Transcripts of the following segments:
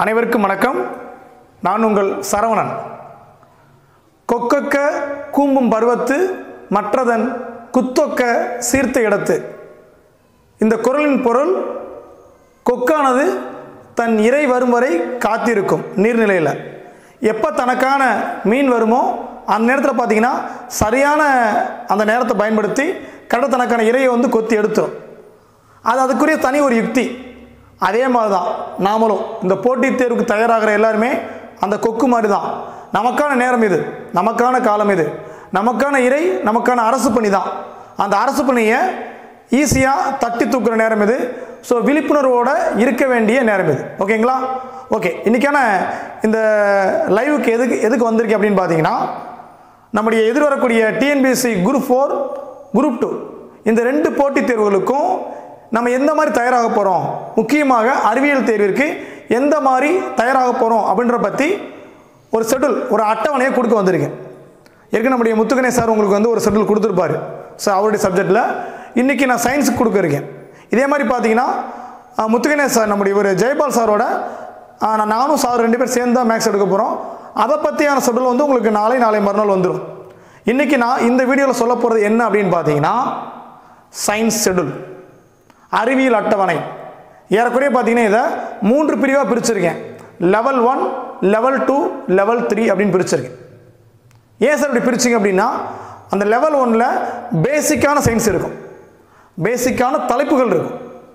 அனைவருக்கும் வணக்கம் நான் உங்கள் சரவணன் கொக்கொக்க கூம்பும் பருவத்து மற்றதன் குத்தொக்க சீர்த்த இடத்து இந்த குறளின் பொருள் கொக்கானது தன் இறை வரும் வரை காத்திருக்கும் நீர்நிலையில் எப்போ தனக்கான மீன் வருமோ அந்த நேரத்தில் பார்த்தீங்கன்னா சரியான அந்த நேரத்தை பயன்படுத்தி கரெக்டாக தனக்கான இறையை வந்து கொத்தி எடுத்துரும் அது அதுக்குரிய தனி ஒரு யுக்தி அதே மாதிரி தான் நாமளும் இந்த போட்டித் தேர்வுக்கு தயாராகிற எல்லாருமே அந்த கொக்கு மாதிரி தான் நமக்கான நேரம் இது நமக்கான காலம் இது நமக்கான இறை நமக்கான அரசு பணி தான் அந்த அரசு பணியை ஈஸியாக தட்டி தூக்குற நேரம் இது ஸோ விழிப்புணர்வோட இருக்க வேண்டிய நேரம் இது ஓகேங்களா ஓகே இன்றைக்கான இந்த லைவுக்கு எதுக்கு எதுக்கு வந்திருக்கேன் அப்படின்னு பார்த்தீங்கன்னா நம்முடைய எதிர்வரக்கூடிய T N P S C group four group two இந்த ரெண்டு போட்டித் தேர்வுகளுக்கும் நம்ம எந்த மாதிரி தயாராக போகிறோம் முக்கியமாக அறிவியல் தேர்விற்கு எந்த மாதிரி தயாராக போகிறோம் அப்படின்ற பற்றி ஒரு ஷெட்யூல் ஒரு அட்டவணையை கொடுக்க வந்திருக்கேன் ஏற்கனவே நம்முடைய முத்துகணே சார் உங்களுக்கு வந்து ஒரு ஷெட்யூல் கொடுத்துருப்பாரு ஸோ அவருடைய சப்ஜெக்டில் இன்றைக்கி நான் சயின்ஸுக்கு கொடுக்க இருக்கேன் இதே மாதிரி பார்த்தீங்கன்னா அஹ், முத்துகணே சார் நம்முடைய இவர் ஜெயபால் சாரோட அஹ், நான் நானும் சார் ரெண்டு பேர் சேர்ந்து தான் மேக்ஸ் எடுக்க போகிறோம் அதை பற்றியான ஷெட்யூல் வந்து உங்களுக்கு நாளை நாளை மறுநாள் வந்துடும் இன்றைக்கி நான் இந்த வீடியோவில் சொல்ல போகிறது என்ன அப்படின்னு பார்த்தீங்கன்னா சயின்ஸ் ஷெட்யூல் அறிவியல் அட்டவணை ஏறக்குறைய பார்த்தீங்கன்னா இதை மூன்று பிரிவாக பிரிச்சிருக்கேன் level one level two level three அப்படின்னு பிரிச்சிருக்கேன் ஏன் சார் இப்படி பிரிச்சிங்க அப்படின்னா அந்த லெவல் ஒன்னில் பேசிக்கான சயின்ஸ் இருக்கும் பேசிக்கான தலைப்புகள் இருக்கும்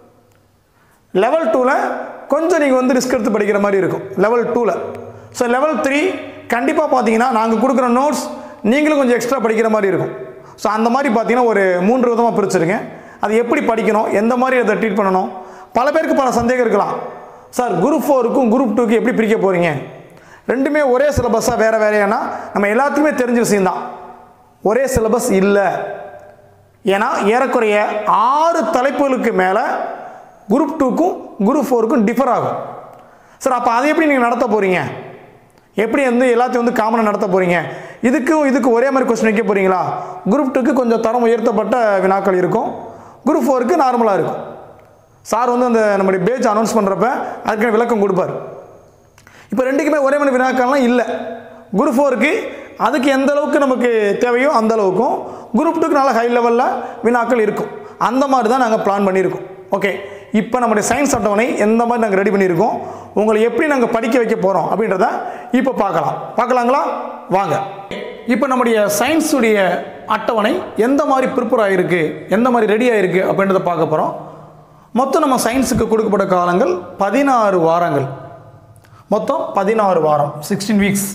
லெவல் டூவில் கொஞ்சம் நீங்கள் வந்து ரிஸ்க் எடுத்து படிக்கிற மாதிரி இருக்கும் லெவல் டூவில் ஸோ லெவல் த்ரீ கண்டிப்பாக பார்த்தீங்கன்னா நாங்கள் கொடுக்குற நோட்ஸ் நீங்களும் கொஞ்சம் எக்ஸ்ட்ரா படிக்கிற மாதிரி இருக்கும் ஸோ அந்த மாதிரி பார்த்தீங்கன்னா ஒரு மூன்று விதமாக பிரிச்சிருக்கேன் அது எப்படி படிக்கணும் எந்த மாதிரி அதை ட்ரீட் பண்ணணும் பல பேருக்கு பல சந்தேகம் இருக்கலாம் சார் குரூப் ஃபோருக்கும் குரூப் டூக்கு எப்படி பிரிக்க போகிறீங்க ரெண்டுமே ஒரே சிலபஸாக வேறு வேறையானா நம்ம எல்லாத்துக்குமே தெரிஞ்ச விஷயம்தான் ஒரே சிலபஸ் இல்லை ஏன்னா ஏறக்குறைய ஆறு தலைப்புகளுக்கு மேலே குரூப் டூக்கும் குரூப் ஃபோருக்கும் டிஃபர் ஆகும் சார் அப்போ அதை எப்படி நீங்கள் நடத்த போகிறீங்க எப்படி வந்து எல்லாத்தையும் வந்து காமனாக நடத்த போகிறீங்க இதுக்கும் இதுக்கு ஒரே மாதிரி கொஸ்டின் வைக்க போகிறீங்களா குரூப் டூக்கு கொஞ்சம் தரம் உயர்த்தப்பட்ட வினாக்கள் இருக்கும் குரூப் ஃபோருக்கு நார்மலாக இருக்கும் சார் வந்து அந்த நம்முடைய பேஜ் அனௌன்ஸ் பண்ணுறப்ப அதுக்கான விளக்கம் கொடுப்பார் இப்போ ரெண்டுக்குமே ஒரே மாதிரி வினாக்கள்லாம் இல்லை குரூப் ஃபோருக்கு அதுக்கு எந்த அளவுக்கு நமக்கு தேவையோ அந்த அளவுக்கும் குரூப் டூக்கு நல்ல ஹை லெவலில் வினாக்கள் இருக்கும் அந்த மாதிரி தான் நாங்கள் பிளான் பண்ணியிருக்கோம் ஓகே இப்போ நம்முடைய சயின்ஸ் அட்டவணை எந்த மாதிரி நாங்கள் ரெடி பண்ணியிருக்கோம் உங்களை எப்படி நாங்கள் படிக்க வைக்க போகிறோம் அப்படின்றத இப்போ பார்க்கலாம் பார்க்கலாங்களா வாங்க இப்போ நம்முடைய சயின்ஸுடைய அட்டவணை எந்த மாதிரி ப்ரிப்பேர் ஆகிருக்கு எந்த மாதிரி ரெடி ஆகிருக்கு அப்படின்றத பார்க்க போகிறோம் மொத்தம் நம்ம சயின்ஸுக்கு கொடுக்கப்பட்ட காலங்கள் பதினாறு வாரங்கள் மொத்தம் பதினாறு வாரம் சிக்ஸ்டீன் வீக்ஸ்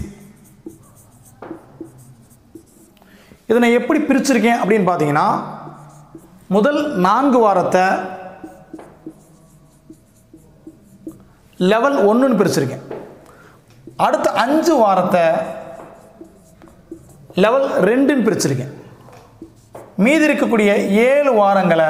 இதை நான் எப்படி பிரிச்சிருக்கேன் அப்படின்னு பார்த்தீங்கன்னா முதல் நான்கு வாரத்தை லெவல் ஒன்றுன்னு பிரிச்சிருக்கேன் அடுத்த அஞ்சு வாரத்தை லெவல் ரெண்டுன்னு பிரிச்சிருக்கேன் மீதி இருக்கக்கூடிய ஏழு வாரங்களை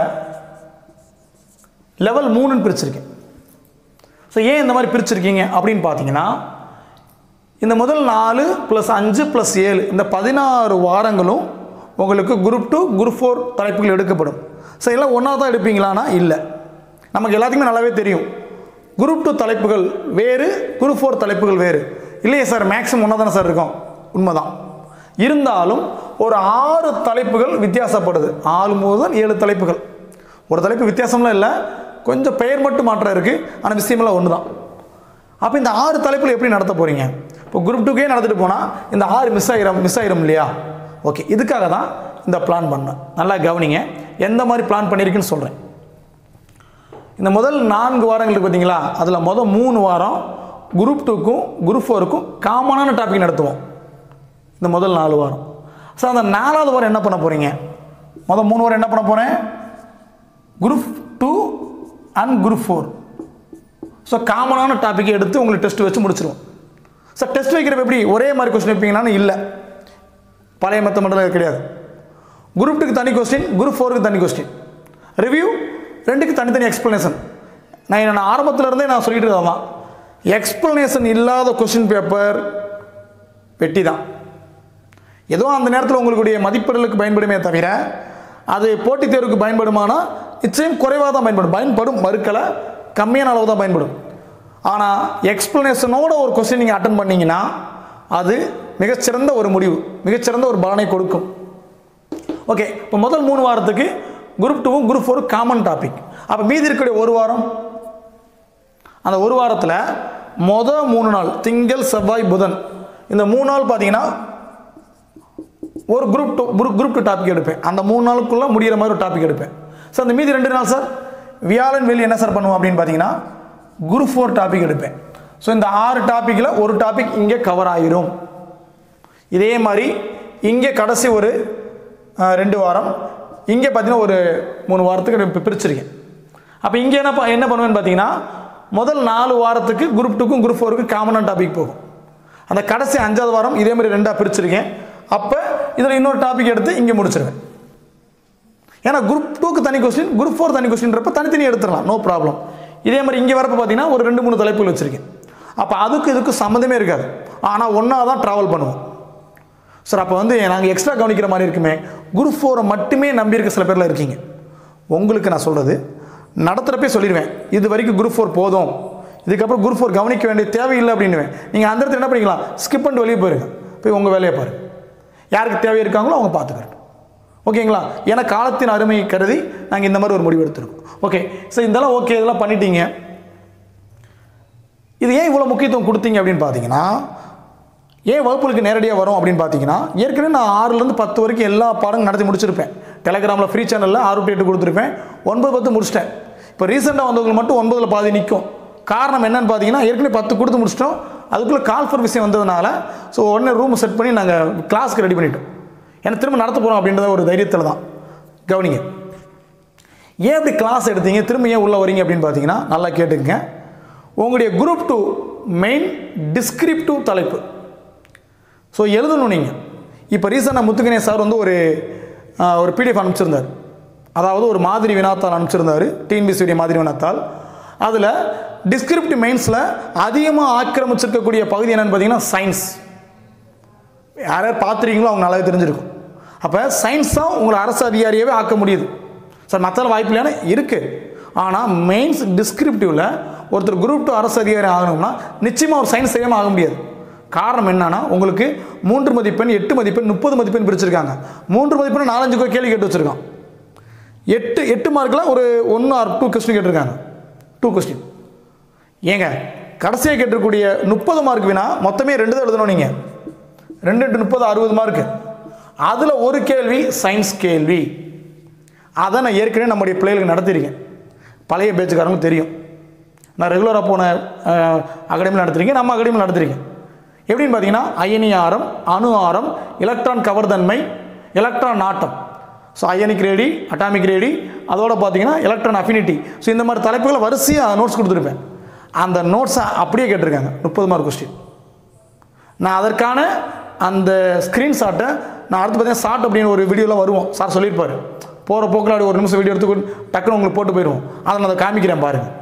லெவல் மூணுன்னு பிரிச்சிருக்கேன் ஸோ ஏன் இந்த மாதிரி பிரிச்சிருக்கீங்க அப்படின்னு பார்த்தீங்கன்னா இந்த முதல் நாலு ப்ளஸ் அஞ்சு ப்ளஸ் ஏழு இந்த பதினாறு வாரங்களும் உங்களுக்கு குரூப் டூ குரூப் ஃபோர் தலைப்புகள் எடுக்கப்படும் ஸோ எல்லாம் ஒன்றா தான் எடுப்பீங்களான்னா இல்லை நமக்கு எல்லாத்துக்குமே நல்லாவே தெரியும் குரூப் டூ தலைப்புகள் வேறு குரூப் ஃபோர் தலைப்புகள் வேறு இல்லையே சார் மேக்ஸிமம் ஒன்றா தானே சார் இருக்கும் உண்மைதான் இருந்தாலும் ஒரு ஆறு தலைப்புகள் வித்தியாசப்படுது ஆறு முதல் ஏழு தலைப்புகள் ஒரு தலைப்பு வித்தியாசம்லாம் இல்லை கொஞ்சம் பெயர் மட்டும் மாற்றம் இருக்குது ஆனால் விஷயமெல்லாம் ஒன்று தான் அப்போ இந்த ஆறு தலைப்பில் எப்படி நடத்த போகிறீங்க இப்போ குரூப் டூக்கே நடத்திட்டு போனால் இந்த ஆறு மிஸ் ஆகிரும் மிஸ் ஆகிரும் இல்லையா ஓகே இதுக்காக தான் இந்த பிளான் பண்ணேன் நல்லா கவனிங்க எந்த மாதிரி பிளான் பண்ணியிருக்குன்னு சொல்கிறேன் இந்த முதல் நான்கு வாரங்களுக்கு பார்த்தீங்களா அதில் முதல் மூணு வாரம் குரூப் டூக்கும் குரூப் ஃபோருக்கும் காமனான டாபிக் நடத்துவோம் இந்த முதல் நாலு வாரம் ஸோ அந்த நாலாவது வாரம் என்ன பண்ண போகிறீங்க முதல் மூணு வாரம் என்ன பண்ண போகிறேன் group two and group four so காமனான டாப்பிக்கை எடுத்து உங்களுக்கு டெஸ்ட் வச்சு முடிச்சிருவோம் சார் டெஸ்ட் வைக்கிறப்ப எப்படி ஒரே மாதிரி கொஸ்டின் வைப்பீங்களான்னு இல்லை பழைய மெத்த மட்டும் கிடையாது குரூப் டூக்கு தனி கொஸ்டின் குரூப் ஃபோருக்கு தனி கொஸ்டின் ரிவ்யூ ரெண்டுக்கு தனித்தனி எக்ஸ்ப்ளனேஷன் நான் என்ன ஆரம்பத்துல இருந்தே நான் சொல்லிட்டு இருக்கேன் எக்ஸ்ப்ளனேஷன் இல்லாத கொஸ்டின் பேப்பர் வெட்டி தான் ஏதோ அந்த நேரத்தில் உங்களுடைய மதிப்பெண்களுக்கு பயன்படுமே தவிர அது போட்டித் தேர்வுக்கு பயன்படுமானா நிச்சயம் குறைவாக தான் பயன்படும் பயன்படும் மறுக்கலை கம்மியான அளவு தான் பயன்படும் ஆனால் எக்ஸ்ப்ளனேஷனோட ஒரு கொஸ்டின் நீங்கள் அட்டன் பண்ணீங்கன்னா அது மிகச்சிறந்த ஒரு முடிவு மிகச்சிறந்த ஒரு பலனை கொடுக்கும் ஓகே இப்போ முதல் மூணு வாரத்துக்கு குரூப் டூவும் குரூப் ஃபோரும் காமன் டாபிக் அப்போ மீதி இருக்கக்கூடிய ஒரு வாரம் அந்த ஒரு வாரத்தில் மொதல் மூணு நாள் திங்கள் செவ்வாய் புதன் இந்த மூணு நாள் பார்த்தீங்கன்னா ஒரு group two group group two topic எடுப்பேன் அந்த மூணு நாளுக்குள்ளே முடிகிற மாதிரி ஒரு டாபிக் எடுப்பேன் சார் அந்த மீதி ரெண்டு நாள் சார் வியாழன் வெள்ளி என்ன சார் பண்ணுவோம் அப்படின்னு பார்த்தீங்கன்னா குரூப் ஃபோர் டாபிக் எடுப்பேன் ஸோ இந்த ஆறு டாப்பிக்கில் ஒரு டாபிக் இங்கே கவர் ஆகிரும் இதே மாதிரி இங்கே கடைசி ஒரு அஹ், ரெண்டு வாரம் இங்கே பார்த்தீங்கன்னா ஒரு மூணு வாரத்துக்கு இப்போ பிரிச்சிருக்கேன் அப்போ இங்கே என்ன ப- என்ன பண்ணுவேன்னு பார்த்தீங்கன்னா முதல் நாலு வாரத்துக்கு குரூப் டூக்கும் குரூப் ஃபோருக்கும் காமனான டாபிக் போகும் அந்த கடைசி அஞ்சாவது வாரம் இதே மாதிரி ரெண்டாக பிரிச்சிருக்கேன் அப்போ இதில் இன்னொரு டாபிக் எடுத்து இங்கே முடிச்சிருவேன் ஏன்னா குரூப் டூக்கு தனி கொஸ்டின் குரூப் ஃபோர் தனி கொஸ்டின்றப்ப தனித்தனி எடுத்துடலாம் நோ ப்ராப்ளம் இதே மாதிரி இங்கே வரப்போ பார்த்தீங்கன்னா ஒரு ரெண்டு மூணு தலைப்புகள் வச்சுருக்கேன் அப்போ அதுக்கு இதுக்கு சம்மந்தமே இருக்காது ஆனால் ஒன்றா தான் ட்ராவல் பண்ணுவோம் சார் அப்போ வந்து நாங்கள் எக்ஸ்ட்ரா கவனிக்கிற மாதிரி இருக்குமே குரூப் ஃபோரை மட்டுமே நம்பியிருக்க சில பேரில் இருக்கீங்க உங்களுக்கு நான் சொல்கிறது நடத்துகிறப்பே சொல்லிடுவேன் இது வரைக்கும் குரூப் ஃபோர் போதும் இதுக்கப்புறம் குரூப் ஃபோர் கவனிக்க வேண்டிய தேவையில்லை அப்படின்னுவேன் நீங்கள் அந்த இடத்துல என்ன பண்ணிக்கலாம் ஸ்கிப் பண்ணிட்டு வெளியே போயிருங்க போய் உங்கள் வேலையை பாருங்க யாருக்கு தேவை இருக்காங்களோ அவங்க பார்த்துக்கட்டும் ஓகேங்களா ஏன்னா காலத்தின் அருமை கருதி நாங்கள் இந்த மாதிரி ஒரு முடிவு எடுத்திருக்கோம் ஓகே ஸோ இதெல்லாம் ஓகே இதெல்லாம் பண்ணிட்டீங்க இது ஏன் இவ்வளோ முக்கியத்துவம் கொடுத்தீங்க அப்படின்னு பார்த்தீங்கன்னா ஏன் வகுப்புகளுக்கு நேரடியாக வரும் அப்படின்னு பார்த்தீங்கன்னா ஏற்கனவே நான் ஆறுலேருந்து பத்து வரைக்கும் எல்லா பாடங்களும் நடத்தி முடிச்சிருப்பேன் டெலகிராமில் ஃப்ரீ சேனலில் ஆறு டு எட்டு கொடுத்துருப்பேன் ஒன்பது பத்து முடிச்சிட்டேன் இப்போ ரீசெண்டாக வந்தவங்களுக்கு மட்டும் ஒன்பதில் பாதி நிற்கும் காரணம் என்னன்னு பார்த்தீங்கன்னா ஏற்கனவே பத்து கொடுத்து முடிச்சிட்டோம் அதுக்குள்ளே கால் ஃபர் விஷயம் வந்ததுனால ஸோ உடனே ரூம் செட் பண்ணி நாங்கள் கிளாஸ்க்கு ரெடி பண்ணிட்டோம் ஏன்னா திரும்ப நடத்த போகிறோம் அப்படின்றத ஒரு தைரியத்தில் தான் கவனிங்க ஏன் இப்படி கிளாஸ் எடுத்தீங்க திரும்ப ஏன் உள்ளே வரீங்க அப்படின்னு பார்த்தீங்கன்னா நல்லா கேட்டுக்கங்க உங்களுடைய குரூப் டூ மெயின் டிஸ்கிரிப்டிவ் தலைப்பு ஸோ எழுதணும் நீங்கள் இப்போ ரீசெண்டாக முத்துக்கணே சார் வந்து ஒரு ஆஹ், ஒரு பிடிஎஃப் அனுப்பிச்சிருந்தார் அதாவது ஒரு மாதிரி வினாத்தாள் அனுப்பிச்சிருந்தார் டிஎன்பிசியுடைய மாதிரி வினாத்தாள் அதில் டிஸ்கிரிப்டிவ் மெயின்ஸில் அதிகமாக ஆக்கிரமிச்சிருக்கக்கூடிய பகுதி என்னன்னு பார்த்தீங்கன்னா சயின்ஸ் யார் யார் பார்த்துருக்கீங்களோ அவங்க நல்லாவே தெரிஞ்சிருக்கும் அப்போ சயின்ஸ் தான் உங்களை அரசு அதிகாரியாகவே ஆக்க முடியுது சார் மற்ற வாய்ப்பு இல்லையான இருக்குது ஆனால் மெயின்ஸ் டிஸ்கிரிப்டிவில் ஒருத்தர் குரூப் டூ அரசு அதிகாரி ஆகணும்னா நிச்சயமாக ஒரு சயின்ஸ் தெரியாமல் ஆக முடியாது காரணம் என்னன்னா உங்களுக்கு மூன்று மதிப்பெண் எட்டு மதிப்பெண் முப்பது மதிப்பெண் பிரிச்சிருக்காங்க மூன்று மதிப்பெண் நாலஞ்சு கோ- கேள்வி கேட்டு வச்சிருக்கான் எட்டு எட்டு மார்க்கில் ஒரு ஒன்று ஆர் டூ கொஸ்டின் கேட்டிருக்காங்க டூ கொஸ்டின் ஏங்க கடைசியாக கேட்டிருக்கக்கூடிய முப்பது மார்க் வினா மொத்தமே ரெண்டு தான் எழுதணும் நீங்கள் ரெண்டு எட்டு முப்பது அறுபது மார்க்கு அதில் ஒரு கேள்வி சயின்ஸ் கேள்வி அதை நான் ஏற்கனவே நம்முடைய பிள்ளைகளுக்கு நடத்தியிருக்கேன் பழைய பேச்சுக்காரங்களுக்கு தெரியும் நான் ரெகுலராக போன அகாடமியில் நடத்திருக்கேன் நம்ம அகாடமியில் நடத்திருக்கேன் எப்படின்னு பார்த்தீங்கன்னா அயனி ஆரம் அணு ஆரம் எலக்ட்ரான் கவர்தன்மை எலக்ட்ரான் நாட்டம் so ionic radii atomic radii அதோட பார்த்தீங்கன்னா எலக்ட்ரான் அஃபினிட்டி ஸோ இந்த மாதிரி தலைப்புகளை வரிசையாக நோட்ஸ் கொடுத்துருப்பேன் அந்த நோட்ஸை அப்படியே கேட்டிருக்காங்க முப்பது மார்க் கொஸ்டின் நான் அதற்கான அந்த ஸ்க்ரீன்ஷாட்டை நான் அடுத்து பார்த்தீங்கன்னா ஷார்ட் அப்படின்னு ஒரு வீடியோவில் வருவோம் சார் சொல்லியிருப்பார் போகிற போக்கில் அப்படி ஒரு நிமிஷம் வீடியோ எடுத்து டக்குன்னு உங்களுக்கு போட்டு போயிடுவோம் அதை நான் அதை காமிக்கிறேன் பாருங்கள்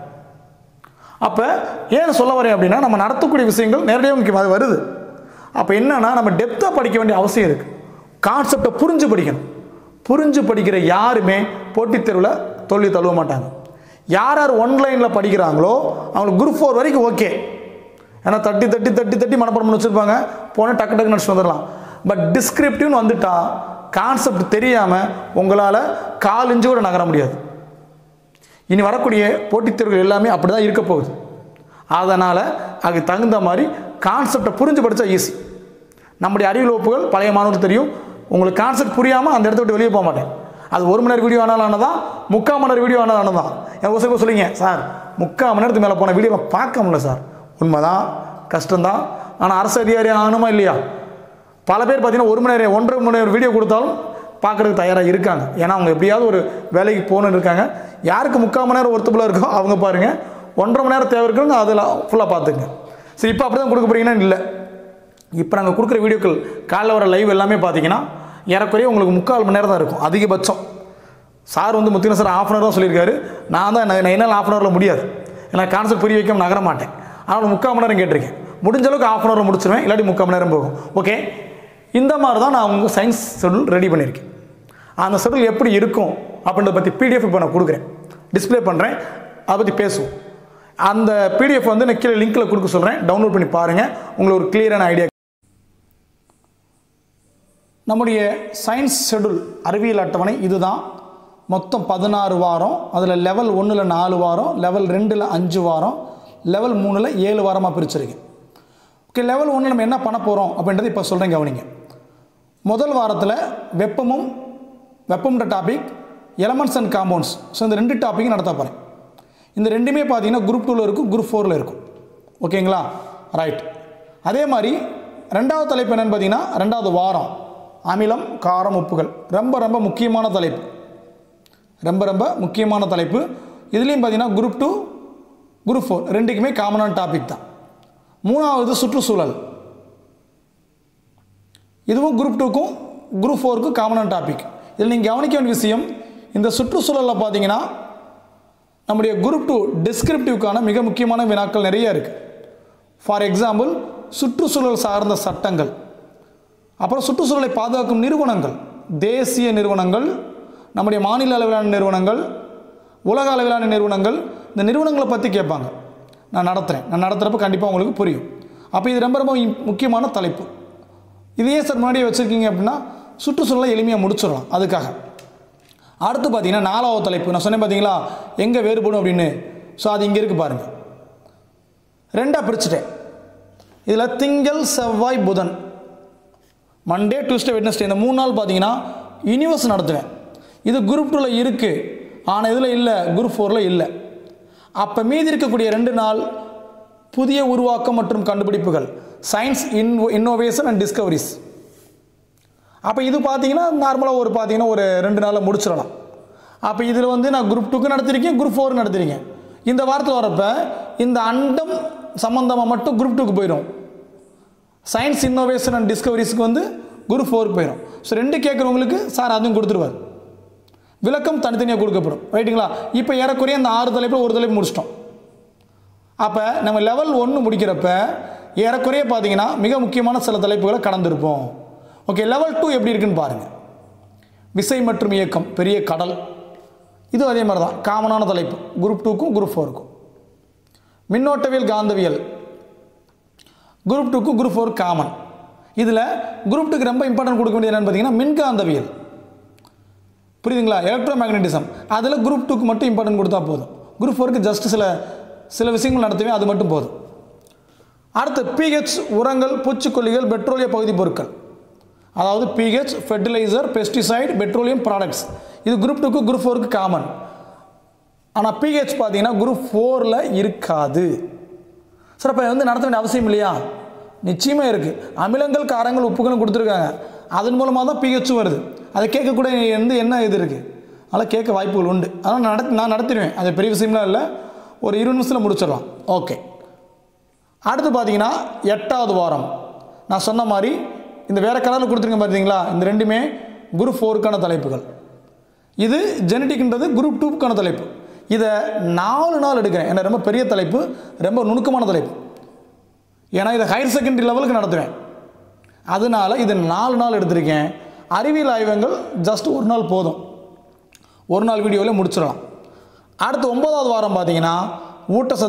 அப்போ ஏன் சொல்ல வரேன் அப்படின்னா நம்ம நடத்தக்கூடிய விஷயங்கள் நேரடியாக முக்கியம் அது வருது அப்போ என்னன்னா நம்ம டெப்த்தாக படிக்க வேண்டிய அவசியம் இருக்குது கான்செப்டை புரிஞ்சு படிக்கணும் புரிஞ்சு படிக்கிற யாருமே போட்டித் தேர்வில் தோல்வி தழுவ மாட்டாங்க யார் யார் ஒன்லைனில் படிக்கிறாங்களோ அவங்களுக்கு குரூப் ஃபோர் வரைக்கும் ஓகே ஏன்னா தட்டி தட்டி தட்டி தட்டி மனப்பாடம் பண்ணி வச்சுருப்பாங்க போனால் டக்கு டக்கு நடிச்சு வந்துடலாம் பட் டிஸ்கிரிப்டிவ்னு வந்துட்டா கான்செப்ட் தெரியாமல் உங்களால் கால் இஞ்சு கூட நகர முடியாது இனி வரக்கூடிய போட்டித் தேர்வுகள் எல்லாமே அப்படி தான் இருக்க போகுது அதனால் அதுக்கு தகுந்த மாதிரி கான்செப்டை புரிஞ்சு படித்தா ஈஸி நம்முடைய அறிவியல் வகுப்புகள் பழைய மாணவருக்கு தெரியும் உங்களுக்கு கான்செப்ட் புரியாமல் அந்த இடத்த விட்டு வெளியே போக மாட்டேன் அது ஒரு மணி நேரம் வீடியோ ஆனாலும் ஆனதான் முக்கால் மணி நேரம் வீடியோ ஆனாலும் ஆனதான் என் உசை சொல்லிங்க சார் முக்கால் மணி நேரத்துக்கு மேலே போன வீடியோவை பார்க்க முடியல சார் உண்மைதான் கஷ்டம்தான் ஆனால் அரசு அதிகாரி ஆகணுமா இல்லையா பல பேர் பார்த்தீங்கன்னா ஒரு மணி நேரம் ஒன்றரை மணி நேரம் வீடியோ கொடுத்தாலும் பார்க்குறதுக்கு தயாராக இருக்காங்க ஏன்னா அவங்க எப்படியாவது ஒரு வேலைக்கு போகணுன்னு இருக்காங்க யாருக்கு முக்கால் மணி நேரம் ஒருத்தப்புல இருக்கோ அவங்க பாருங்கள் ஒன்றரை மணி நேரம் தேவை இருக்குன்னு அதில் ஃபுல்லாக பார்த்துங்க சரி இப்போ அப்படி தான் கொடுக்க போகிறீங்கன்னா இல்லை இப்போ நாங்கள் கொடுக்குற வீடியோக்கள் காலைல வர லைவ் எல்லாமே பார்த்தீங்கன்னா ஏறக்குறைய உங்களுக்கு முக்கால் மணி நேரம் தான் இருக்கும் அதிகபட்சம் சார் வந்து முத்தின சார் ஆஃப் அன் தான் சொல்லியிருக்காரு நான் தான் நான் என்னால் ஆஃப் அன் ஹவரில் முடியாது ஏன்னா கான்செப்ட் புரிய வைக்காம நகர மாட்டேன் அதனால் முக்கால் மணி நேரம் கேட்டிருக்கேன் முடிஞ்ச அளவுக்கு ஆஃப் அன் ஹவரில் முடிச்சிருவேன் இல்லாட்டி முக்கால் மணி நேரம் போகும் ஓகே இந்த மாதிரி தான் நான் உங்கள் சயின்ஸ் ஷெடியூல் ரெடி பண்ணியிருக்கேன் அந்த ஷெடியூல் எப்படி இருக்கும் அப்படின்றத பற்றி பிடிஎஃப் இப்போ நான் கொடுக்குறேன் டிஸ்ப்ளே பண்ணுறேன் அதை பற்றி பேசுவோம் அந்த பிடிஎஃப் வந்து நான் கீழே லிங்க்கில் கொடுக்க சொல்கிறேன் டவுன்லோட் பண்ணி பாருங்கள் உங்களுக்கு ஒரு கிளியரான ஐடியா நம்முடைய சயின்ஸ் ஷெடியூல் அறிவியல் அட்டவணை இதுதான் மொத்தம் பதினாறு வாரம் அதில் லெவல் ஒன்றில் நாலு வாரம் லெவல் ரெண்டில் அஞ்சு வாரம் லெவல் மூணில் ஏழு வாரமாக பிரிச்சிருக்கேன் ஓகே லெவல் ஒன்று நம்ம என்ன பண்ண போகிறோம் அப்படின்றத இப்போ சொல்கிறேன் கவனிங்க முதல் வாரத்தில் வெப்பமும் வெப்பம்ன்ற topic elements and compounds so இந்த ரெண்டு டாப்பிக்கும் நடத்த போகிறேன் இந்த ரெண்டுமே பார்த்தீங்கன்னா குரூப் டூவில் இருக்கும் குரூப் ஃபோரில் இருக்கும் ஓகேங்களா ரைட் அதே மாதிரி ரெண்டாவது தலைப்பு என்னென்னு பார்த்தீங்கன்னா ரெண்டாவது வாரம் அமிலம் காரம் உப்புகள் ரொம்ப ரொம்ப முக்கியமான தலைப்பு ரொம்ப ரொம்ப முக்கியமான தலைப்பு இதுலேயும் பார்த்தீங்கன்னா குரூப் டூ குரூப் ஃபோர் ரெண்டுக்குமே காமனான டாபிக் தான் மூணாவது சுற்றுச்சூழல் இதுவும் குரூப் டூக்கும் குரூப் ஃபோருக்கும் காமனான டாபிக் இதில் நீங்கள் கவனிக்க வேண்டிய விஷயம் இந்த சுற்றுச்சூழலில் பார்த்தீங்கன்னா நம்முடைய குரூப் டூ டிஸ்கிரிப்டிவ்க்கான மிக முக்கியமான வினாக்கள் நிறைய இருக்குது ஃபார் எக்ஸாம்பிள் சுற்றுச்சூழல் சார்ந்த சட்டங்கள் அப்புறம் சுற்றுச்சூழலை பாதுகாக்கும் நிறுவனங்கள் தேசிய நிறுவனங்கள் நம்முடைய மாநில அளவிலான நிறுவனங்கள் உலக அளவிலான நிறுவனங்கள் இந்த நிறுவனங்களை பற்றி கேட்பாங்க நான் நடத்துகிறேன் நான் நடத்துகிறப்ப கண்டிப்பாக உங்களுக்கு புரியும் அப்போ இது ரொம்ப ரொம்ப இம்- முக்கியமான தலைப்பு இதையே சார் முன்னாடியே வச்சுருக்கீங்க அப்படின்னா சுற்றுச்சூழலை எளிமையாக முடிச்சிடலாம் அதுக்காக அடுத்து பார்த்தீங்கன்னா நாலாவது தலைப்பு நான் சொன்னேன் பார்த்தீங்களா எங்கே வேறுபடும் அப்படின்னு ஸோ அது இங்கே இருக்குது பாருங்கள் ரெண்டாக பிரிச்சுட்டேன் இதில் திங்கள் செவ்வாய் புதன் மண்டே டியூஸ்டே வெட்னஸ்டே இந்த மூணு நாள் பார்த்தீங்கன்னா யூனிவர்ஸ் நடத்துவேன் இது குரூப் டூவில் இருக்குது ஆனால் இதில் இல்லை குரூப் ஃபோரில் இல்லை அப்போ மீதி இருக்கக்கூடிய ரெண்டு நாள் புதிய உருவாக்கம் மற்றும் கண்டுபிடிப்புகள் science in innovation and discoveries அப்போ இது பார்த்தீங்கன்னா நார்மலாக ஒரு பார்த்தீங்கன்னா ஒரு ரெண்டு நாளில் முடிச்சிடலாம் அப்போ இதில் வந்து நான் குரூப் டூக்கு நடத்திருக்கேன் குரூப் ஃபோர் நடத்திருக்கேன் இந்த வாரத்தில் வரப்ப இந்த அண்டம் சம்மந்தமாக மட்டும் குரூப் டூக்கு போயிடும் சயின்ஸ் இன்னோவேஷன் அண்ட் டிஸ்கவரிஸ்க்கு வந்து குரூப் ஃபோருக்கு போயிடும் ஸோ ரெண்டு கேட்குறவங்களுக்கு சார் அதுவும் கொடுத்துருவார் விளக்கம் தனித்தனியாக கொடுக்கப்படும் ரைட்டுங்களா இப்போ ஏறக்குறைய அந்த ஆறு தலைப்பில் ஒரு தலைப்பு முடிச்சிட்டோம் அப்போ நம்ம லெவல் ஒன்று முடிக்கிறப்ப ஏறக்குறைய பார்த்தீங்கன்னா மிக முக்கியமான சில தலைப்புகளை கடந்திருப்போம் ஓகே லெவல் டூ எப்படி இருக்குன்னு பாருங்கள் விசை மற்றும் இயக்கம் பெரிய கடல் இது அதே மாதிரி தான் காமனான தலைப்பு குரூப் டூக்கும் குரூப் ஃபோருக்கும் மின்னோட்டவியல் காந்தவியல் குரூப் டூக்கும் குரூப் ஃபோர் காமன் இதில் குரூப் டூக்கு ரொம்ப இம்பார்ட்டன்ட் கொடுக்க வேண்டியது என்னன்னு பார்த்தீங்கன்னா மின்காந்தவியல் புரியுதுங்களா எலக்ட்ரோ மேக்னட்டிசம் அதில் குரூப் டூக்கு மட்டும் இம்பார்ட்டன்ட் கொடுத்தா போதும் குரூப் ஃபோருக்கு ஜஸ்ட் சில சில விஷயங்கள் நடத்துவேன் அது மட்டும் போதும் அடுத்து பிஹெச் உரங்கள் பூச்சிக்கொல்லிகள் பெட்ரோலிய பகுதி பொருட்கள் அதாவது P H fertiliser pesticide petroleum products இது குரூப் டூக்கு குரூப் ஃபோருக்கு காமன் ஆனால் பிஹெச் பார்த்தீங்கன்னா குரூப் ஃபோரில் இருக்காது சார் அப்போ வந்து நடத்த வேண்டிய அவசியம் இல்லையா நிச்சயமாக இருக்குது அமிலங்கள் காரங்கள் உப்புகளும் கொடுத்துருக்காங்க அதன் மூலமாக தான் பிஹெச்சும் வருது அதை கேட்கக்கூட வந்து என்ன இது இருக்குது அதனால் கேட்க வாய்ப்புகள் உண்டு அதனால் நான் நடத்தி நான் நடத்திடுவேன் அது பெரிய விஷயம்லாம் இல்லை ஒரு இருபது நிமிஷத்தில் முடிச்சிடலாம் ஓகே அடுத்து பார்த்தீங்கன்னா எட்டாவது வாரம் நான் சொன்ன மாதிரி இந்த வேறு கலரில் கொடுத்துருங்க பார்த்தீங்களா இந்த ரெண்டுமே குரூப் ஃபோருக்கான தலைப்புகள் இது ஜெனட்டிக்ன்றது குரூப் டூக்கான தலைப்பு இதை நாலு நாள் எடுக்கிறேன் ஏன்னா ரொம்ப பெரிய தலைப்பு ரொம்ப நுணுக்கமான தலைப்பு ஏன்னா இதை ஹையர் செகண்டரி லெவலுக்கு நடத்துவேன் அதனால இது நாலு நாள் எடுத்திருக்கேன் அறிவியல் ஆய்வகங்கள் ஜஸ்ட் ஒரு நாள் போதும் ஒரு நாள் வீடியோவில் முடிச்சிடலாம் அடுத்து ஒன்பதாவது வாரம் பார்த்தீங்கன்னா ஊட்டச்சத்து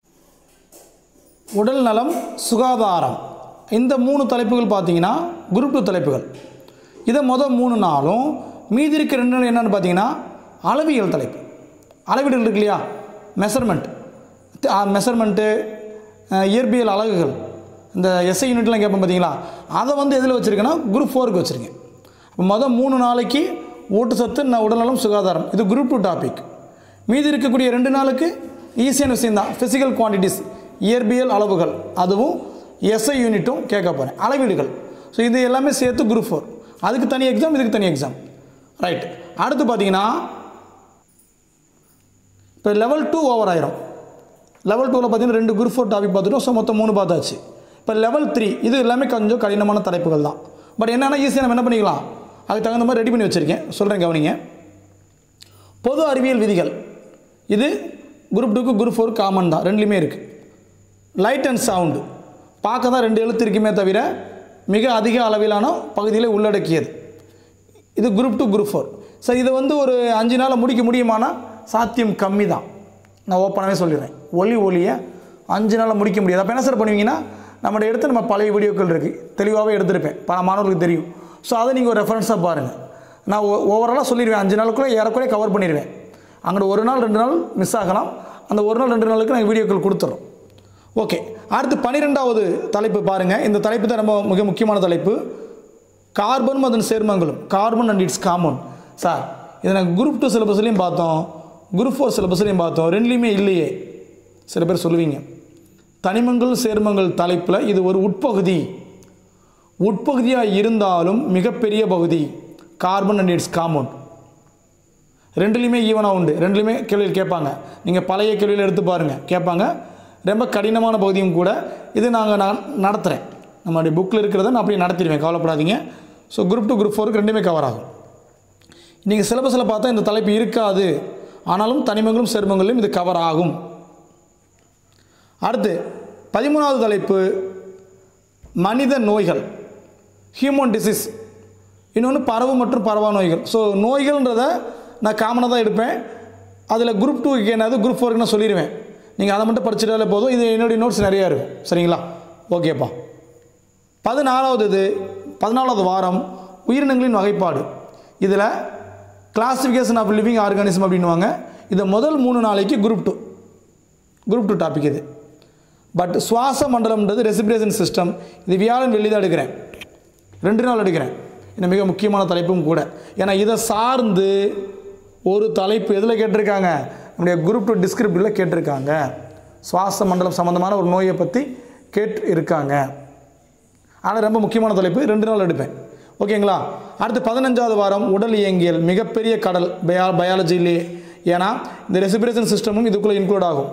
உடல் நலம் சுகாதாரம் இந்த மூணு தலைப்புகள் பார்த்தீங்கன்னா குரூப் டூ தலைப்புகள் இதை மொதல் மூணு நாளும் மீதி இருக்க ரெண்டு நாள் என்னென்னு பார்த்தீங்கன்னா அளவியல் தலைப்பு அளவீடுகள் இருக்கு இல்லையா மெஷர்மெண்ட் மெஷர்மெண்ட்டு இயற்பியல் அலகுகள் இந்த எஸ்ஐ யூனிட்லாம் கேட்போம் பார்த்தீங்களா அதை வந்து எதில் வச்சுருக்கேன்னா குரூப் ஃபோருக்கு வச்சுருக்கேன் அப்போ மொதல் மூணு நாளைக்கு ஊட்டச்சத்து ந- உடல்நலம் சுகாதாரம் இது குரூப் டூ டாபிக் மீதி இருக்கக்கூடிய ரெண்டு நாளுக்கு ஈஸியான விஷயம் தான் ஃபிசிக்கல் குவான்டிட்டிஸ் இயற்பியல் அளவுகள் அதுவும் எஸ்ஐ யூனிட்டும் கேட்க போகிறேன் அளவீடுகள் ஸோ இது எல்லாமே சேர்த்து குரூப் ஃபோர் அதுக்கு தனி எக்ஸாம் இதுக்கு தனி எக்ஸாம் ரைட் அடுத்து பார்த்தீங்கன்னா இப்போ லெவல் டூ ஓவர் ஆயிரும் லெவல் டூவில் பார்த்தீங்கன்னா ரெண்டு குரூப் ஃபோர் டாபிக் பார்த்துட்டோம் ஸோ மொத்தம் மூணு பார்த்தாச்சு இப்போ லெவல் த்ரீ இது எல்லாமே கொஞ்சம் கடினமான தலைப்புகள் தான் பட் என்னென்னா ஈஸியாக நம்ம என்ன பண்ணிக்கலாம் அதுக்கு தகுந்த மாதிரி ரெடி பண்ணி வச்சுருக்கேன் சொல்கிறேன் கவனிங்க பொது அறிவியல் விதிகள் இது குரூப் டூக்கு குரூப் ஃபோர் காமன் தான் ரெண்டுலேயுமே இருக்குது லைட் அண்ட் சவுண்டு பார்க்க தான் ரெண்டு எழுத்து இருக்குமே தவிர மிக அதிக அளவிலான பகுதிகளை உள்ளடக்கியது இது குரூப் டூ குரூப் ஃபோர் சரி இதை வந்து ஒரு அஞ்சு நாளில் முடிக்க முடியுமானா சாத்தியம் கம்மி தான் நான் ஓப்பனாகவே சொல்லிடுறேன் ஒலி ஒலியை அஞ்சு நாளில் முடிக்க முடியாது அப்போ என்ன சார் பண்ணுவீங்கன்னா நம்மளோட எடுத்து நம்ம பழைய வீடியோக்கள் இருக்குது தெளிவாகவே எடுத்திருப்பேன் பல மாணவர்களுக்கு தெரியும் ஸோ அதை நீங்கள் ஒரு ரெஃபரன்ஸாக பாருங்கள் நான் ஓவராலாக சொல்லிடுவேன் அஞ்சு நாளுக்குள்ளே ஏறக்குறைய கவர் பண்ணிடுவேன் அங்கே ஒரு நாள் ரெண்டு நாள் மிஸ் ஆகலாம் அந்த ஒரு நாள் ரெண்டு நாளுக்கு நாங்கள் வீடியோக்கள் கொடுத்துட்றோம் ஓகே அடுத்து பன்னிரெண்டாவது தலைப்பு பாருங்கள் இந்த தலைப்பு தான் ரொம்ப மிக முக்கியமான தலைப்பு கார்பன் அதன் சேர்மங்களும் carbon and its common sir இதை நாங்கள் குரூப் டூ சிலபஸ்லையும் பார்த்தோம் குரூப் ஃபோர் சிலபஸ்லையும் பார்த்தோம் ரெண்டுலேயுமே இல்லையே சில பேர் சொல்லுவீங்க தனிமங்கள் சேர்மங்கள் தலைப்பில் இது ஒரு உட்பகுதி உட்பகுதியாக இருந்தாலும் மிகப்பெரிய பகுதி கார்பன் அண்ட் இட்ஸ் காம்பவுண்ட் ரெண்டுலேயுமே ஈவனாக உண்டு ரெண்டுலேயுமே கேள்வியில் கேட்பாங்க நீங்கள் பழைய கேள்வியில் எடுத்து பாருங்கள் கேட்பாங்க ரொம்ப கடினமான பகுதியும் கூட இது நாங்கள் நான் நடத்துகிறேன் நம்மளுடைய புக்கில் இருக்கிறத நான் அப்படியே நடத்திடுவேன் கவலைப்படாதீங்க ஸோ குரூப் டூ குரூப் ஃபோருக்கு ரெண்டுமே கவர் ஆகும் நீங்கள் சிலபஸில் பார்த்தா இந்த தலைப்பு இருக்காது ஆனாலும் தனிமங்களும் சேர்மங்களும் இது கவர் ஆகும் அடுத்து பதிமூணாவது தலைப்பு மனித நோய்கள் ஹியூமன் டிசீஸ் இன்னொன்று பரவு மற்றும் பரவா நோய்கள் ஸோ நோய்கள்ன்றதை நான் காமனாக தான் எடுப்பேன் அதில் குரூப் டூக்கு என்னது குரூப் ஃபோருக்கு நான் சொல்லிடுவேன் நீங்கள் அதை மட்டும் படிச்சுட்டாலே போதும் இது என்னுடைய நோட்ஸ் நிறையா இருக்கும் சரிங்களா ஓகேப்பா பதினாலாவது இது பதினாலாவது வாரம் உயிரினங்களின் வகைப்பாடு இதில் கிளாசிஃபிகேஷன் ஆஃப் லிவிங் ஆர்கானிசம் அப்படின்வாங்க இதை முதல் மூணு நாளைக்கு group two group two topic இது பட் சுவாச மண்டலம்ன்றது ரெசிபிரேஷன் சிஸ்டம் இது வியாழன் வெள்ளி தான் எடுக்கிறேன் ரெண்டு நாள் எடுக்கிறேன் இது மிக முக்கியமான தலைப்பும் கூட ஏன்னா இதை சார்ந்து ஒரு தலைப்பு எதில் கேட்டிருக்காங்க நம்முடைய குரூப் டூ டிஸ்கிரிப்டில் கேட்டிருக்காங்க சுவாச மண்டலம் சம்மந்தமான ஒரு நோயை பற்றி கேட்டு இருக்காங்க ஆனால் ரொம்ப முக்கியமான தலைப்பு ரெண்டு நாள் எடுப்பேன் ஓகேங்களா அடுத்து பதினஞ்சாவது வாரம் உடல் இயங்கியல் மிகப்பெரிய கடல் பயா பயாலஜிலே ஏன்னா இந்த ரெசிபிரேஷன் சிஸ்டமும் இதுக்குள்ளே இன்க்ளூட் ஆகும்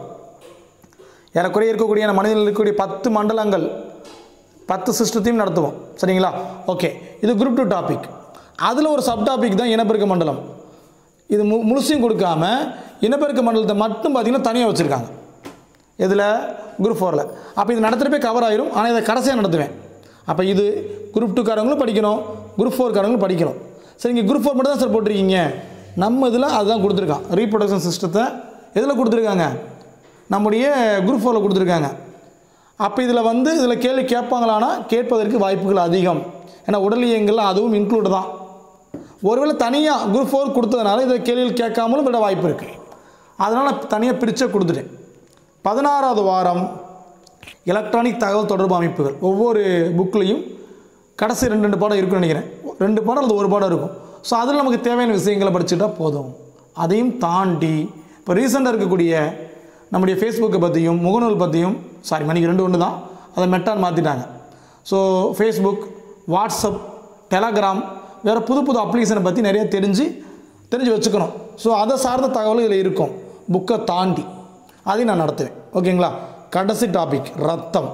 ஏறக்குறைய இருக்கக்கூடிய நம்ம மனிதனில் இருக்கக்கூடிய பத்து மண்டலங்கள் பத்து சிஸ்டத்தையும் நடத்துவோம் சரிங்களா ஓகே இது குரூப் டூ டாபிக் அதில் ஒரு சப் டாபிக் தான் இனப்பெருக்க மண்டலம் இது மு முழுசையும் கொடுக்காம இனப்பெருக்க மண்டலத்தை மட்டும் பார்த்திங்கன்னா தனியாக வச்சுருக்காங்க இதில் குரூப் ஃபோரில் அப்போ இது நடத்துகிறப்பே கவர் ஆயிரும் ஆனால் இதை கடைசியாக நடத்துவேன் அப்போ இது குரூப் டூக்காரங்களும் படிக்கணும் குரூப் ஃபோர்காரங்களும் படிக்கணும் சரி இங்கே குரூப் ஃபோர் மட்டும் தான் சார் போட்டிருக்கீங்க நம்ம இதில் அதுதான் கொடுத்துருக்கான் ரீப்ரொடக்ஷன் சிஸ்டத்தை எதில் கொடுத்துருக்காங்க நம்முடைய குரூப் ஃபோரில் கொடுத்துருக்காங்க அப்போ இதில் வந்து இதில் கேள்வி கேட்பாங்களானா கேட்பதற்கு வாய்ப்புகள் அதிகம் ஏன்னா உடல் இயங்கல் அதுவும் இன்க்ளூட் தான் ஒருவேளை தனியாக குரூப் ஃபோர் கொடுத்ததுனால இதை கேள்வியில் கேட்காமலும் விட வாய்ப்பு இருக்குது அதனால் தனியாக பிரிச்சே கொடுத்துட்டேன் பதினாறாவது வாரம் எலக்ட்ரானிக் தகவல் தொடர்பு அமைப்புகள் ஒவ்வொரு புக்லேயும் கடைசி ரெண்டு ரெண்டு பாடம் இருக்குன்னு நினைக்கிறேன் ரெண்டு பாடம் அல்லது ஒரு பாடம் இருக்கும் ஸோ அதில் நமக்கு தேவையான விஷயங்களை படிச்சுட்டா போதும் அதையும் தாண்டி இப்போ ரீசெண்டாக இருக்கக்கூடிய நம்முடைய ஃபேஸ்புக்கை பற்றியும் முகநூல் பற்றியும் சாரி மணிக்கு ரெண்டு ஒன்று தான் அதை மெட்டான்னு மாற்றிட்டாங்க ஸோ ஃபேஸ்புக் வாட்ஸ்அப் டெலகிராம் வேறு புது புது அப்ளிகேஷனை பற்றி நிறைய தெரிஞ்சு தெரிஞ்சு வச்சுக்கணும் ஸோ அதை சார்ந்த தகவல் இதில் இருக்கும் புக்கை தாண்டி அதையும் நான் நடத்துவேன் ஓகேங்களா கடைசி டாபிக் ரத்தம்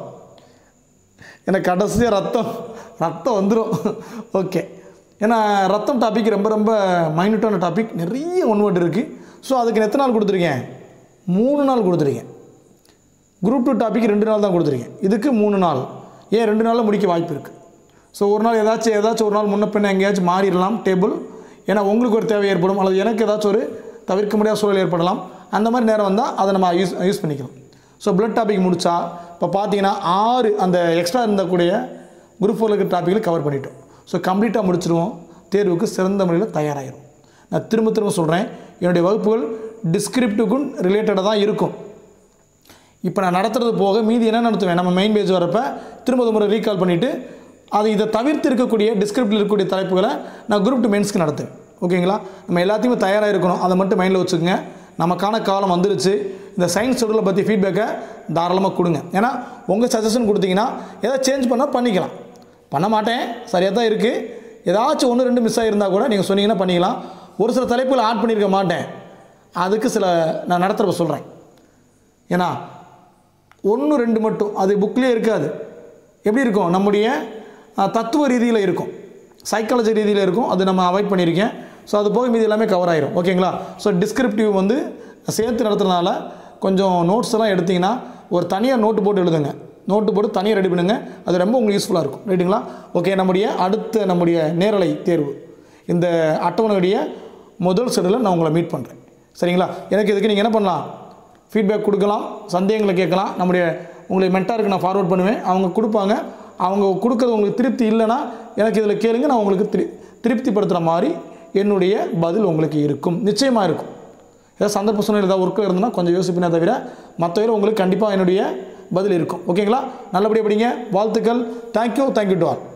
எனக்கு கடைசியாக ரத்தம் ரத்தம் வந்துடும் ஓகே ஏன்னா ரத்தம் டாபிக் ரொம்ப ரொம்ப மைனூட்டான டாபிக் நிறைய ஒன்வர்ட் இருக்குது ஸோ அதுக்கு நான் எத்தனை நாள் கொடுத்துருக்கேன் மூணு நாள் கொடுத்துருக்கேன் குரூப் டூ டாபிக் ரெண்டு நாள் தான் கொடுத்துருக்கேன் இதுக்கு மூணு நாள் ஏன் ரெண்டு நாளில் முடிக்க வாய்ப்பு இருக்குது ஸோ ஒரு நாள் ஏதாச்சும் ஏதாச்சும் ஒரு நாள் முன்ன பின்ன எங்கேயாச்சும் மாறிடலாம் டேபிள் ஏன்னா உங்களுக்கு ஒரு தேவை ஏற்படும் அல்லது எனக்கு ஏதாச்சும் ஒரு தவிர்க்க முடியாத சூழல் ஏற்படலாம் அந்த மாதிரி நேரம் வந்தால் அதை நம்ம யூஸ் யூஸ் பண்ணிக்கலாம் ஸோ பிளட் டாபிக் முடித்தா இப்போ பார்த்தீங்கன்னா ஆறு அந்த எக்ஸ்ட்ரா இருந்தக்கூடிய குரூப் ஃபோரில் இருக்கிற டாப்பிக்கில் கவர் பண்ணிட்டோம் ஸோ கம்ப்ளீட்டாக முடிச்சிருவோம் தேர்வுக்கு சிறந்த முறையில் தயாராகிடும் நான் திரும்ப திரும்ப சொல்கிறேன் என்னுடைய வகுப்புகள் டிஸ்கிரிப்டிவ்க்கும் ரிலேட்டடாக தான் இருக்கும் இப்போ நான் நடத்துறது போக மீதி என்ன நடத்துவேன் நம்ம மெயின் பேஜ் வரப்போ திரும்ப ஒரு முறை ரீகால் பண்ணிவிட்டு அது இதை தவிர்த்து இருக்கக்கூடிய டிஸ்கிரிப்டில் இருக்கக்கூடிய தலைப்புகளை நான் குரூப் டு மென்ஸ்க்கு நடத்துவேன் ஓகேங்களா நம்ம எல்லாத்தையுமே தயாராக இருக்கணும் அதை மட்டும் மைண்டில் வச்சுக்கோங்க நமக்கான காலம் வந்துருச்சு இந்த சயின்ஸ் ஷெடியூலை பற்றி ஃபீட்பேக்கை தாராளமாக கொடுங்க ஏன்னா உங்கள் சஜஷன் கொடுத்தீங்கன்னா ஏதாவது சேஞ்ச் பண்ணால் பண்ணிக்கலாம் பண்ண மாட்டேன் சரியாக தான் இருக்குது ஏதாச்சும் ஒன்று ரெண்டு மிஸ் ஆகிருந்தால் கூட நீங்கள் சொன்னீங்கன்னா பண்ணிக்கலாம் ஒரு சில தலைப்புகளை ஆட் பண்ணியிருக்க மாட்டேன் அதுக்கு சில நான் நடத்துகிறப்ப சொல்கிறேன் ஏன்னா ஒன்று ரெண்டு மட்டும் அது புக்லேயே இருக்காது எப்படி இருக்கும் நம்முடைய அஹ், தத்துவ ரீதியில் இருக்கும் சைக்காலஜி ரீதியில் இருக்கும் அது நம்ம அவாய்ட் பண்ணியிருக்கேன் ஸோ அது போக மீதி எல்லாமே கவர் ஆயிரும் ஓகேங்களா ஸோ டிஸ்கிரிப்டிவ் வந்து சேர்த்து நடத்துறதுனால கொஞ்சம் நோட்ஸ் எல்லாம் எடுத்தீங்கன்னா ஒரு தனியாக நோட்டு போட்டு எழுதுங்க நோட்டு போட்டு தனியாக ரெடி பண்ணுங்க அது ரொம்ப உங்களுக்கு யூஸ்ஃபுல்லாக இருக்கும் ரைட்டுங்களா ஓகே நம்முடைய அடுத்த நம்முடைய நேரலை தேர்வு இந்த அட்டவணையுடைய முதல் செடில் நான் உங்களை மீட் பண்ணுறேன் சரிங்களா எனக்கு இதுக்கு நீங்கள் என்ன பண்ணலாம் ஃபீட்பேக் கொடுக்கலாம் சந்தேகங்களை கேட்கலாம் நம்முடைய உங்களுடைய மென்டாருக்கு நான் ஃபார்வர்ட் பண்ணுவேன் அவங்க கொடுப்பாங்க அவங்க கொடுக்கறது உங்களுக்கு திருப்தி இல்லைன்னா எனக்கு இதில் கேளுங்க நான் உங்களுக்கு திரு திருப்திப்படுத்துகிற மாதிரி என்னுடைய பதில் உங்களுக்கு இருக்கும் நிச்சயமாக இருக்கும் ஏதாவது சந்தர்ப்ப சூழ்நிலை ஏதாவது ஒர்க்கில் இருந்ததுன்னா கொஞ்சம் யோசிப்பினே தவிர மற்றவரை உங்களுக்கு கண்டிப்பாக என்னுடைய பதில் இருக்கும் ஓகேங்களா நல்லபடியாக படிங்க வாழ்த்துக்கள் தேங்க்யூ தேங்க்யூ டு ஆல்